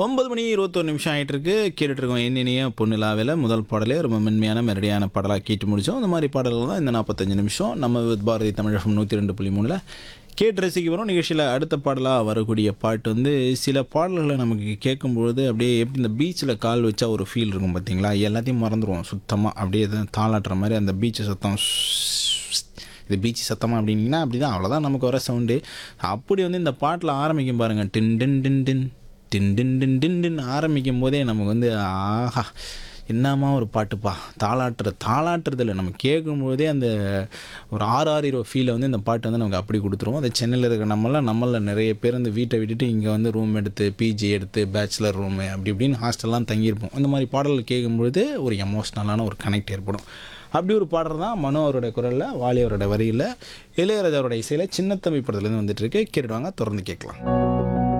ஒன்பது மணி இருபத்தொரு நிமிஷம் ஆகிட்டு இருக்கு கேட்டுட்டு இருக்கோம் என்னென்னைய பொண்ணுலாவில் முதல் பாடலே ரொம்ப மென்மையான மெரடியான பாடலாக கேட்டு முடித்தோம் அந்த மாதிரி பாடல்கள் தான் இந்த நாற்பத்தஞ்சு நிமிஷம் நம்ம வித் பாரதி தமிழகம் நூற்றி ரெண்டு புள்ளி மூணில் கேட்டு ரசிக்க வரும் நிகழ்ச்சியில் அடுத்த பாடலாக வரக்கூடிய பாட்டு வந்து சில பாடல்களை நமக்கு கேட்கும்பொழுது அப்படியே எப்படி இந்த பீச்சில் கால் வச்சா ஒரு ஃபீல் இருக்கும் பார்த்தீங்களா எல்லாத்தையும் மறந்துடுவோம் சுத்தமாக அப்படியே எதுவும் தாளாட்டுற மாதிரி அந்த பீச்சு சத்தம் இது பீச் சத்தமாக அப்படின்னீங்கன்னா அப்படி தான் அவ்வளோதான் நமக்கு வர சவுண்டு அப்படி வந்து இந்த பாட்டில் ஆரம்பிக்கும் பாருங்கள் டின் டின் டின் டின் டின் டின் டின் டின் டின் ஆரம்பிக்கும் போதே நமக்கு வந்து ஆஹா என்னம்மா ஒரு பாட்டுப்பா தாளாட்டுற தாளாட்டுறதில்ல நம்ம கேட்கும்போதே அந்த ஒரு ஆறு ஆறு இரோ ஃபீலை வந்து இந்த பாட்டு வந்து நமக்கு அப்படி கொடுத்துருவோம் அது சென்னையில் இருக்கிற நம்மளாம் நம்மளில் நிறைய பேர் இந்த வீட்டை விட்டுட்டு இங்கே வந்து ரூம் எடுத்து பிஜி எடுத்து பேச்சுலர் ரூமு அப்படி இப்படின்னு ஹாஸ்டல்லாம் தங்கியிருப்போம் அந்த மாதிரி பாடல்கள் கேட்கும்பொழுது ஒரு எமோஷ்னலான ஒரு கனெக்ட் ஏற்படும் அப்படி ஒரு பாடல் தான் மனோ அவருடைய குரலில் வாலி அவரோட வரியில் இளையராஜா அவரோட இசையில் சின்னத்தம்பி படத்துலேருந்து வந்துட்டு இருக்கு கேட்டுடுவாங்க தொடர்ந்து கேட்கலாம்